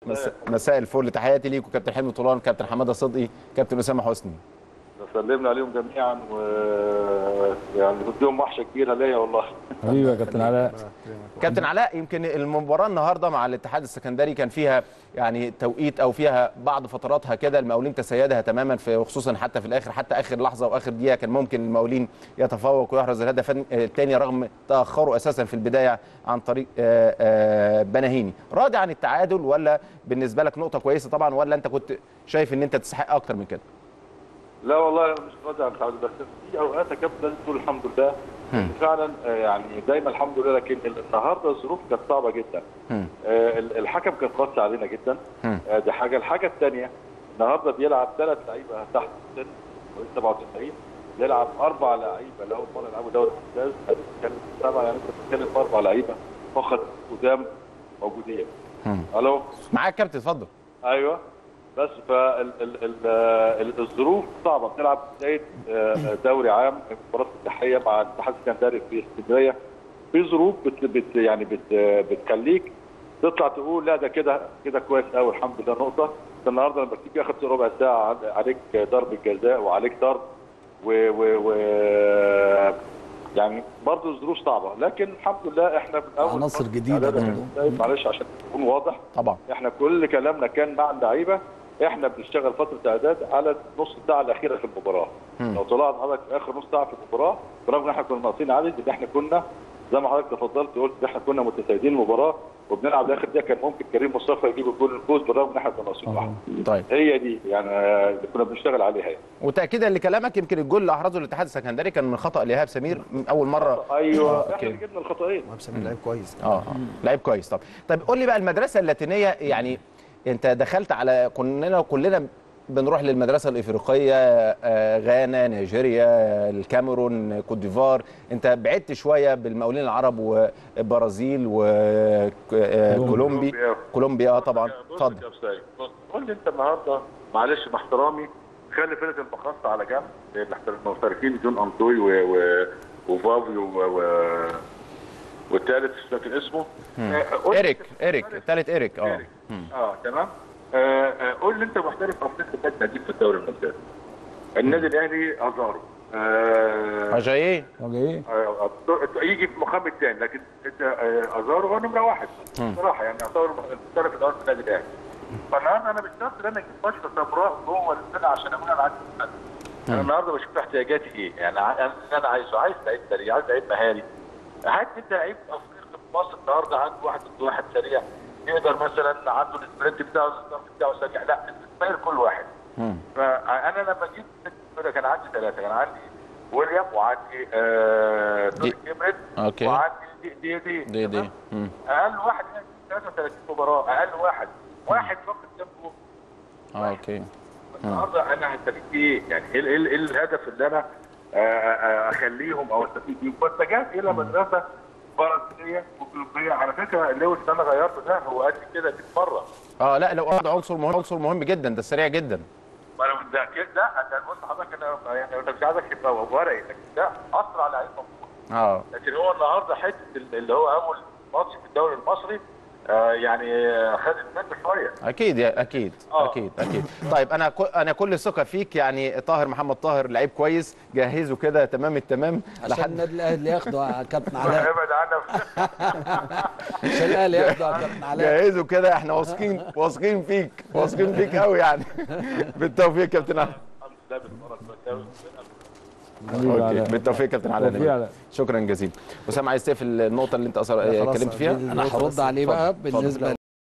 مس... مساء الفل تحياتي ليكم كابتن حلمي طولان كابتن حماده صدقي كابتن اسامه حسني سلمنا عليهم جميعا و يعني بديهم وحشه كبيره ليا والله حبيبي يا كابتن علاء كابتن علاء يمكن المباراه النهارده مع الاتحاد السكندري كان فيها يعني توقيت او فيها بعض فتراتها كده المقاولين تسيدها تماما في وخصوصا حتى في الاخر حتى اخر لحظه واخر دقيقه كان ممكن المقاولين يتفوق ويحرز الهدف الثاني رغم تاخروا اساسا في البدايه عن طريق آه، آه، بناهيني راضي عن التعادل ولا بالنسبه لك نقطه كويسه طبعا ولا انت كنت شايف ان انت تستحق اكتر من كده لا والله انا مش راضي عن التعادل بس في اوقات يا كابتن لازم تقول الحمد لله فعلا آه، يعني دايما الحمد لله لكن النهارده الظروف كانت صعبه جدا مم. آه، ال- الحكم كان قاسي علينا جدا مم. آه، دي حاجه الحاجه الثانيه النهارده بيلعب ثلاث لعيبه تحت السن 97 بيلعب اربع لعيبه اللي اول مره يلعبوا دوري ممتاز بتتكلم في سبعه يعني انت بتتكلم في اربع لعيبه فقط قدام موجودين مم. الو معاك كابتن اتفضل ايوه بس فالظروف صعبه بتلعب بدايه آه، دوري عام مباراه افتتاحيه مع الاتحاد السكندري في اسكندريه في ظروف بت بت يعني بت بتخليك تطلع تقول لا ده كده كده كويس قوي الحمد لله نقطه أنت النهارده لما تيجي اخد ربع ساعه عن- عليك ضربه جزاء وعليك ضرب و, و, و يعني برضه الظروف صعبه لكن الحمد لله احنا من اول عناصر فترة جديدة إعداد برضه. معلش عشان تكون واضح طبعا احنا كل كلامنا كان مع اللعيبه احنا بنشتغل فتره اعداد على نص ساعه الاخيره في المباراه مم. لو طلعت حضرتك في اخر نص ساعه في المباراه برغم ان احنا كنا ناقصين عدد ان احنا كنا زي ما حضرتك تفضلت قلت ان احنا كنا متسيدين المباراه وبنلعب لاخر دقيقه كان ممكن كريم مصطفى يجيب الجول الفوز بالرغم ان احنا كنا ناقصين واحد طيب هي دي يعني آه، اللي كنا بنشتغل عليها يعني. وتاكيدا لكلامك يمكن الجول اللي احرزه الاتحاد السكندري كان من خطا لايهاب سمير من اول مره ايوه آه، احنا أوكي. اللي جبنا الخطأين وهاب سمير لعيب كويس اه آه. لعيب كويس طب طيب قول لي بقى المدرسه اللاتينيه يعني انت دخلت على كلنا كلنا بنروح للمدرسه الافريقيه آه، غانا نيجيريا الكاميرون كوت ديفوار انت بعدت شويه بالمقاولين العرب وبرازيل وكولومبي كولومبيا. كولومبيا اه طبعا بص يا اتفضل أستاذ، بص، قول لي انت النهارده معلش مع احترامي خلي فرقه المقص على جنب المحترفين جون انطوي و... و... وفافيو و... و... والثالث مش فاكر اسمه آه، قول لي ايريك أنت ايريك محترف- الثالث ايريك اه إيريك. اه تمام آه، آه، قول لي انت محترف افريقيا كانت نجيب في الدوري الممتاز النادي الاهلي ازارو آه، اجاييه طب ايه آه، يجي في المقام الثاني لكن انت آه، ازارو هو نمره واحد بصراحه يعني يعتبر المحترف الاول في النادي الاهلي فالنهارده انا مش شرط ان انا اجيب بشره سمراء جوه الفرقه عشان اقول انا عايز أتقدم. انا النهارده بشوف احتياجاتي ايه يعني ع- انا اللي انا عايزه عايز لعيب سريع عايز لعيب مهاري هات انت لعيب افريقي في مصر النهارده عنده واحد ضد واحد سريع يقدر مثلا عنده السبرنت بتاعه الستارت بتاعه سريع لا السباير كل واحد فانا لما جيت الفرقة كان عندي ثلاثه كان عندي ويليام وعندي آه توني دي- كيمريت أوكي. وعندي دي دي دي, دي دي تمام؟ مم. اقل واحد يعني 33 مباراه اقل واحد واحد فقط جنبه اه اوكي النهارده انا هستفيد ايه؟ يعني ايه ايه إيه الهدف اللي انا آه، آه، اخليهم او استفيد بيهم؟ واتجهت الى مدرسه فرنسيه وكولومبيه على فكره اللويس اللي انا غيرته ده هو قد كده 100 مره اه لا لو ده عنصر مهم عنصر مهم جدا ده سريع جدا ما انا ده كده لا انا بص حضرتك انا يعني انا مش عايزك تبقى ورقي لكن ده اسرع لعيب موجود اه لكن هو النهارده حته اللي هو اول ماتش في الدوري المصري آه، يعني آه، خدت منه شويه اكيد يا اكيد آه. اكيد اكيد طيب انا كو انا كل ثقه فيك يعني طاهر محمد طاهر لعيب كويس جهزه كده تمام التمام عشان النادي الاهلي ياخده يا كابتن علاء ابعد عنها عشان الاهلي ياخده يا كابتن علاء جهزه كده احنا واثقين واثقين فيك واثقين فيك قوي يعني بالتوفيق يا كابتن علي الحمد لله بتمرن كويس قوي حبيبي اوكي علاء. بالتوفيق يا كابتن علي توفيق علاء. شكرا جزيلا اسامه عايز تقفل النقطه اللي انت أصلا خلاص اتكلمت فيها انا هرد عليه بقى اتفضل. بالنسبه